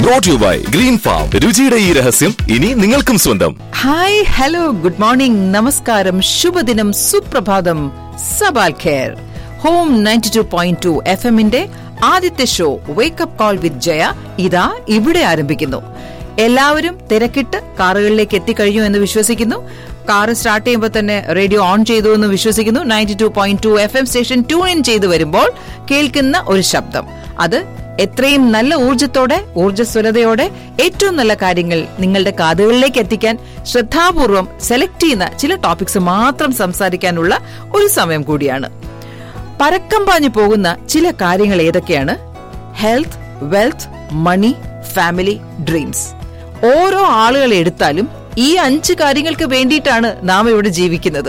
Brought you by Green Farm രുചിയുടെ ഈ രഹസ്യം ഇനി നിങ്ങൾക്കും സ്വന്തം ഹായ് ഹലോ ഗുഡ് മോർണിംഗ് നമസ്കാരം ശുഭദിനം സുപ്രഭാതം സബാൽ ഖേർ Home ninety two point two F എമ്മിന്റെ ആദ്യത്തെ show wake up call with Jaya ഇതാ ഇവിടെ ആരംഭിക്കുന്നു എല്ലാവരും തിരക്കിട്ട് കാറുകളിലേക്ക് എത്തിക്കഴിഞ്ഞു എന്ന് വിശ്വസിക്കുന്നു കാറ് സ്റ്റാർട്ട് ചെയ്യുമ്പോൾ തന്നെ റേഡിയോ ഓൺ ചെയ്തു എന്ന് വിശ്വസിക്കുന്നു ninety two point two F M station tune in ചെയ്തു വരുമ്പോൾ കേൾക്കുന്ന ഒരു ശബ്ദം അത് എത്രയും നല്ല ഊർജത്തോടെ ഊർജ്ജസ്വലതയോടെ ഏറ്റവും നല്ല കാര്യങ്ങൾ നിങ്ങളുടെ കാതുകളിലേക്ക് എത്തിക്കാൻ ശ്രദ്ധാപൂർവം സെലക്ട് ചെയ്യുന്ന ചില ടോപ്പിക്സ് മാത്രം സംസാരിക്കാനുള്ള ഒരു സമയം കൂടിയാണ് പരക്കം പാഞ്ഞു പോകുന്ന ചില കാര്യങ്ങൾ ഏതൊക്കെയാണ് health wealth money family dreams ഓരോ ആളുകളെ എടുത്താലും ഈ അഞ്ച് കാര്യങ്ങൾക്ക് വേണ്ടിയിട്ടാണ് നാം ഇവിടെ ജീവിക്കുന്നത്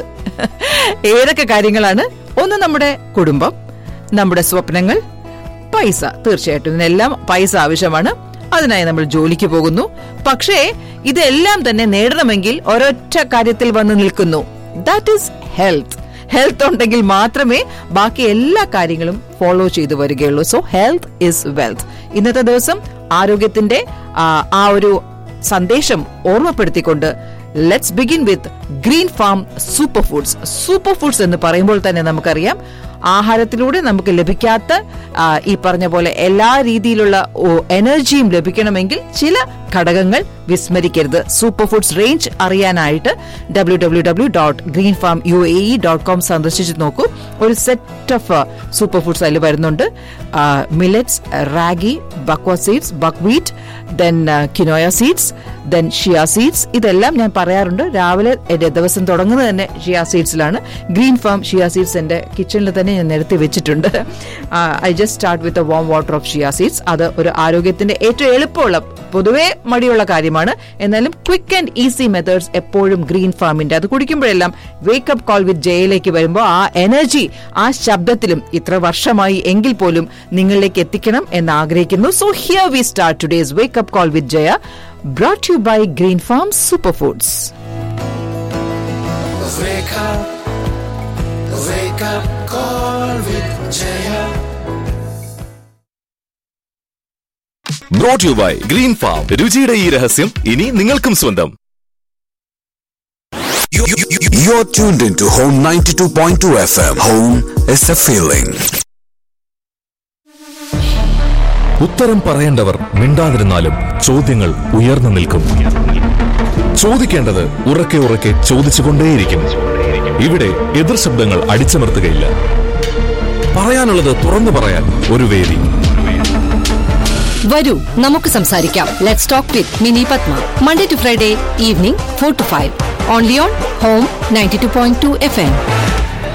ഏതൊക്കെ കാര്യങ്ങളാണ് ഒന്ന് നമ്മുടെ കുടുംബം നമ്മുടെ സ്വപ്നങ്ങൾ പൈസ തീർച്ചയായിട്ടും ഇതിനെല്ലാം പൈസ ആവശ്യമാണ് അതിനായി നമ്മൾ ജോലിക്ക് പോകുന്നു പക്ഷേ ഇതെല്ലാം തന്നെ നേടണമെങ്കിൽ ഒരൊറ്റ കാര്യത്തിൽ വന്ന് നിൽക്കുന്നു ദാറ്റ് ഈസ് ഹെൽത്ത് ഹെൽത്ത് ഉണ്ടെങ്കിൽ മാത്രമേ ബാക്കി എല്ലാ കാര്യങ്ങളും ഫോളോ ചെയ്തു വരികയുള്ളൂ സോ ഹെൽത്ത് ഇസ് വെൽത്ത് ഇന്നത്തെ ദിവസം ആരോഗ്യത്തിന്റെ ആ, ആ ഒരു സന്ദേശം ഓർമ്മപ്പെടുത്തിക്കൊണ്ട് let's begin with Green Farm super foods super foods എന്ന് പറയുമ്പോൾ തന്നെ നമുക്കറിയാം ആഹാരത്തിലൂടെ നമുക്ക് ലഭിക്കാത്ത ആ, ഈ പറഞ്ഞ പോലെ എല്ലാ രീതിയിലുള്ള ഓ, എനർജിയും ലഭിക്കണമെങ്കിൽ ചില ഘടകങ്ങൾ വിസ്മരിക്കരുത് സൂപ്പർ ഫുഡ്സ് റേഞ്ച് അറിയാനായിട്ട് W W W dot Green Farm U A E dot com സന്ദർശിച്ച് നോക്കൂ ഒരു സെറ്റ് ഓഫ് സൂപ്പർ ഫുഡ്സ് അതിൽ വരുന്നുണ്ട് മില്ലറ്റ്സ് റാഗി ബക്വ seeds buckwheat then quinoa seeds then chia seeds ഇതെല്ലാം ഞാൻ പറയാറുണ്ട് രാവിലെ എന്റെ ദിവസം തുടങ്ങുന്നത് തന്നെ ഷിയ സീഡ്സിലാണ് ഗ്രീൻ ഫാം ഷിയ സീഡ്സ് എന്റെ കിച്ചണിൽ തന്നെ ഞാൻ നിരത്തി വെച്ചിട്ടുണ്ട് I just start with a warm water of Shia seeds അത് ഒരു ആരോഗ്യത്തിന്റെ ഏറ്റവും എളുപ്പമുള്ള പൊതുവേ മടിയുള്ള കാര്യമാണ് എന്നാലും ക്വിക്ക് ആൻഡ് ഈസി മെത്തേഡ്സ് എപ്പോഴും ഗ്രീൻ ഫാമിന്റെ അത് കുടിക്കുമ്പോഴെല്ലാം വേക്കപ്പ് കോൾ വിത്ത് ജയയിലേക്ക് വരുമ്പോൾ ആ എനർജി ആ ശബ്ദത്തിലും ഇത്ര വർഷമായി എങ്കിൽ പോലും നിങ്ങളിലേക്ക് എത്തിക്കണം എന്ന് ആഗ്രഹിക്കുന്നു so here we start today's wake up call with Jaya brought you by Green Farm super foods Wake up, wake up, call with Jaya. Brought you by Green Farm രുചിയുടെ ഈ രഹസ്യം ഇനി നിങ്ങൾക്കും സ്വന്തം You're tuned into Home 92.2 FM. Home is a feeling. ഉത്തരം പറയേണ്ടവർ മിണ്ടാതിരുന്നാലും ചോദ്യങ്ങൾ ഉയർന്നു നിൽക്കും ചോദിക്കേണ്ടത് ഉറക്കെ ഉറക്കെ ചോദിച്ചുകൊണ്ടേയിരിക്കും ഇവിടെ എതിർ ശബ്ദങ്ങൾ അടിച്ചമർത്തുകയില്ല പറയാനുള്ളത് തുറന്നു പറയാൻ ഒരു വേദി വരൂ നമുക്ക് സംസാരിക്കാം let's talk with Mini Padma Monday to Friday evening four to five only on Home ninety two point two F M